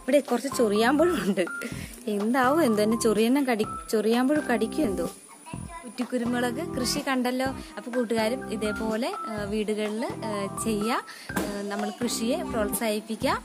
ഇവിടെ കുറച്ച് ചൊറിയാമ്പഴും ഉണ്ട് എന്താവും എന്തോ എന്നെ ചൊറിയണ്ണം കടി ചൊറിയാമ്പഴും കടിക്കും എന്തോ കുറ്റിക്കുരുമുളക് കൃഷി കണ്ടല്ലോ അപ്പൊ കൂട്ടുകാരും ഇതേപോലെ വീടുകളിൽ ചെയ്യുക നമ്മൾ കൃഷിയെ പ്രോത്സാഹിപ്പിക്കുക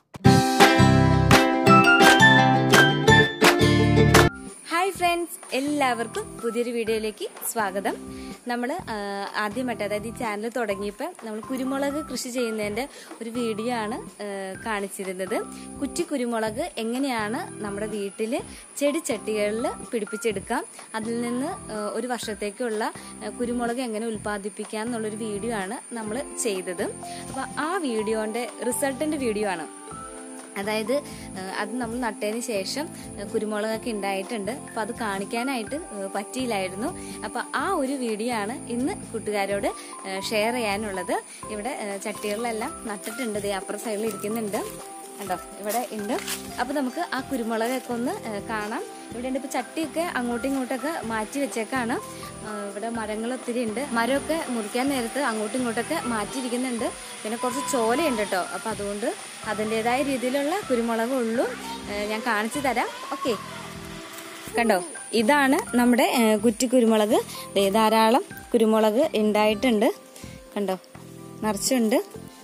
ഹായ് ഫ്രണ്ട്സ് എല്ലാവർക്കും പുതിയൊരു വീഡിയോയിലേക്ക് സ്വാഗതം നമ്മൾ ആദ്യമായിട്ട് അതായത് ഈ ചാനൽ തുടങ്ങിയപ്പോൾ നമ്മൾ കുരുമുളക് കൃഷി ചെയ്യുന്നതിൻ്റെ ഒരു വീഡിയോ ആണ് ആ, കാണിച്ചിരുന്നത് കുറ്റി കുരുമുളക് എങ്ങനെയാണ് നമ്മുടെ വീട്ടിൽ ചെടിച്ചട്ടികളിൽ പിടിപ്പിച്ചെടുക്കാം അതിൽ നിന്ന് ആ, ഒരു വർഷത്തേക്കുള്ള ആ, കുരുമുളക് എങ്ങനെ ഉൽപ്പാദിപ്പിക്കാം എന്നുള്ളൊരു വീഡിയോ ആണ് നമ്മൾ ചെയ്തത് അപ്പോൾ ആ വീഡിയോൻ്റെ റിസൾട്ടിൻ്റെ വീഡിയോ ആണ് അതായത് ഏഹ്, അത് നമ്മൾ നട്ടതിന് ശേഷം ഏഹ്, കുരുമുളകൊക്കെ ഉണ്ടായിട്ടുണ്ട് അപ്പൊ അത് കാണിക്കാനായിട്ട് ഏഹ്, പറ്റിയില്ലായിരുന്നു അപ്പൊ ആ ഒരു വീഡിയോ ആണ് ഇന്ന് കൂട്ടുകാരോട് ഏഹ്, ഷെയർ ചെയ്യാനുള്ളത് ഇവിടെ ഏഹ്, ചട്ടികളിലെല്ലാം നട്ടിട്ടുണ്ട് ദേ അപ്പുറ സൈഡിൽ ഇരിക്കുന്നുണ്ട് കണ്ടോ ഇവിടെ ഉണ്ട് അപ്പൊ നമുക്ക് ആ കുരുമുളകൊക്കെ ഒന്ന് ഏഹ്, കാണാം ഇവിടെ ഉണ്ട് ഇപ്പൊ ചട്ടിയൊക്കെ അങ്ങോട്ടും ഇങ്ങോട്ടൊക്കെ മാറ്റി വെച്ചേക്കാണ് ഏഹ്, ഇവിടെ മരങ്ങൾ ഒത്തിരി ഉണ്ട് മരമൊക്കെ മുറിക്കാൻ നേരത്ത് അങ്ങോട്ടും ഇങ്ങോട്ടൊക്കെ മാറ്റിയിരിക്കുന്നുണ്ട് പിന്നെ കുറച്ച് ചോലയുണ്ട് കേട്ടോ അപ്പൊ അതുകൊണ്ട് അതിൻ്റെതായ രീതിയിലുള്ള കുരുമുളക് ഉള്ളൂ ഏഹ്, ഞാൻ കാണിച്ചു തരാം ഓക്കെ കണ്ടോ ഇതാണ് നമ്മുടെ ഏഹ്, കുറ്റി കുരുമുളക് ദേ ധാരാളം കുരുമുളക് ഉണ്ടായിട്ടുണ്ട് കണ്ടോ നിറച്ചുണ്ട്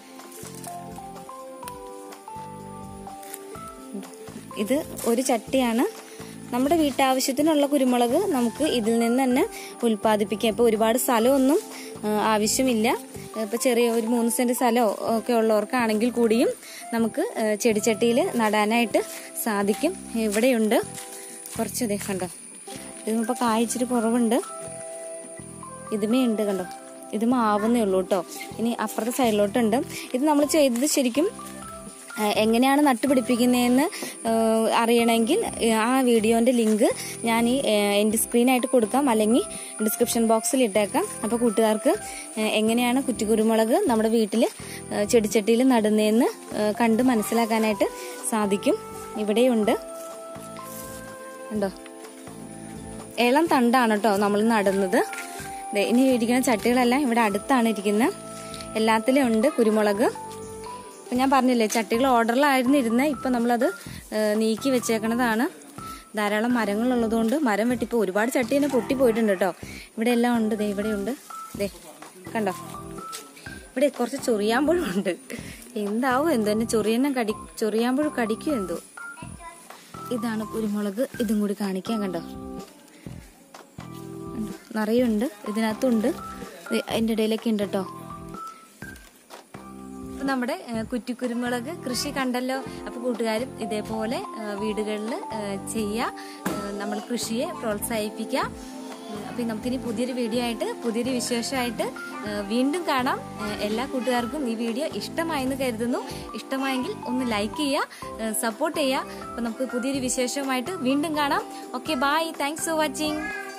ഇത് ഒരു ചട്ടിയാണ് നമ്മുടെ വീട്ടാവശ്യത്തിനുള്ള കുരുമുളക് നമുക്ക് ഇതിൽ നിന്ന് തന്നെ ഉൽപ്പാദിപ്പിക്കാം ഇപ്പോൾ ഒരുപാട് സ്ഥലമൊന്നും ആ, ആവശ്യമില്ല ഇപ്പോൾ ചെറിയ ഒരു മൂന്ന് സെന്റ് സ്ഥലമോ ഒക്കെ ഉള്ളവർക്കാണെങ്കിൽ കൂടിയും നമുക്ക് ആ, ചെടിച്ചട്ടിയിൽ നടാനായിട്ട് സാധിക്കും ഇവിടെയുണ്ട് കുറച്ച് ഇതേ കണ്ടോ ഇതിപ്പോൾ കായ്ച്ചിട്ട് കുറവുണ്ട് ഇതുമേ ഉണ്ട് കണ്ടോ ഇതുമേ ആവുന്നേ ഉള്ളൂ കേട്ടോ ഇനി അപ്പുറത്തെ സൈഡിലോട്ടുണ്ട് ഇത് നമ്മൾ ചെയ്തത് ശരിക്കും ആ, എങ്ങനെയാണ് നട്ടുപിടിപ്പിക്കുന്നതെന്ന് ആ, അറിയണമെങ്കിൽ ആ വീഡിയോന്റെ ലിങ്ക് ഞാൻ ഈ എൻ്റെ സ്ക്രീനായിട്ട് കൊടുക്കാം അല്ലെങ്കിൽ ഡിസ്ക്രിപ്ഷൻ ബോക്സിൽ ഇട്ടേക്കാം അപ്പോൾ കൂട്ടുകാർക്ക് ആ, എങ്ങനെയാണ് കുറ്റിക്കുരുമുളക് നമ്മുടെ വീട്ടിൽ ചെടിച്ചട്ടിയിൽ നടുന്നതെന്ന് ആ, കണ്ട് മനസ്സിലാക്കാനായിട്ട് സാധിക്കും ഇവിടെയുണ്ട് ഉണ്ടോ ഇളം തണ്ടാണ് കേട്ടോ നമ്മൾ നടുന്നത് ദേ, ഇനി ഇരിക്കുന്ന ചട്ടികളെല്ലാം ഇവിടെ അടുത്താണ് ഇരിക്കുന്നത് എല്ലാത്തിലും ഉണ്ട് കുരുമുളക് ഇപ്പം ഞാൻ പറഞ്ഞില്ലേ ചട്ടികൾ ഓർഡറിലായിരുന്നു ഇരുന്നത് ഇപ്പം നമ്മളത് ഏഹ്, നീക്കി വെച്ചേക്കണതാണ് ധാരാളം മരങ്ങളുള്ളതുകൊണ്ട് മരം വെട്ടിപ്പോൾ ഒരുപാട് ചട്ടി തന്നെ പൊട്ടിപ്പോയിട്ടുണ്ട് കേട്ടോ ഇവിടെ എല്ലാം ഉണ്ട് ദേ ഇവിടെ ഉണ്ട് ദേ കണ്ടോ ഇവിടെ കുറച്ച് ചൊറിയാമ്പഴും ഉണ്ട് എന്താവും എന്തോ എന്നെ ചൊറിയണ്ണം കടി ചൊറിയാമ്പഴും കടിക്കും എന്തോ ഇതാണ് കുരുമുളക് ഇതും കൂടി കാണിക്കാൻ കണ്ടോ കണ്ടോ? നിറയുണ്ട് ഇതിനകത്തുണ്ട് ദേ, അതിന്റെ ഇടയിലൊക്കെ ഉണ്ട് കേട്ടോ അപ്പൊ നമ്മുടെ ഏഹ്, കുറ്റിക്കുരുമുളക് കൃഷി കണ്ടല്ലോ അപ്പൊ കൂട്ടുകാരും ഇതേപോലെ വീടുകളിൽ ചെയ്യുക ഏഹ്, നമ്മൾ കൃഷിയെ പ്രോത്സാഹിപ്പിക്കുക ഉം, അപ്പൊ നമുക്കിനി പുതിയൊരു വീഡിയോ ആയിട്ട് പുതിയൊരു വിശേഷമായിട്ട് ഏഹ്, വീണ്ടും കാണാം ഏഹ്, എല്ലാ കൂട്ടുകാർക്കും ഈ വീഡിയോ ഇഷ്ടമായെന്ന് കരുതുന്നു ഇഷ്ടമായെങ്കിൽ ഒന്ന് ലൈക്ക് ചെയ്യുക സപ്പോർട്ട് ചെയ്യുക അപ്പൊ നമുക്ക് പുതിയൊരു വിശേഷമായിട്ട് വീണ്ടും കാണാം okay bye thanks for watching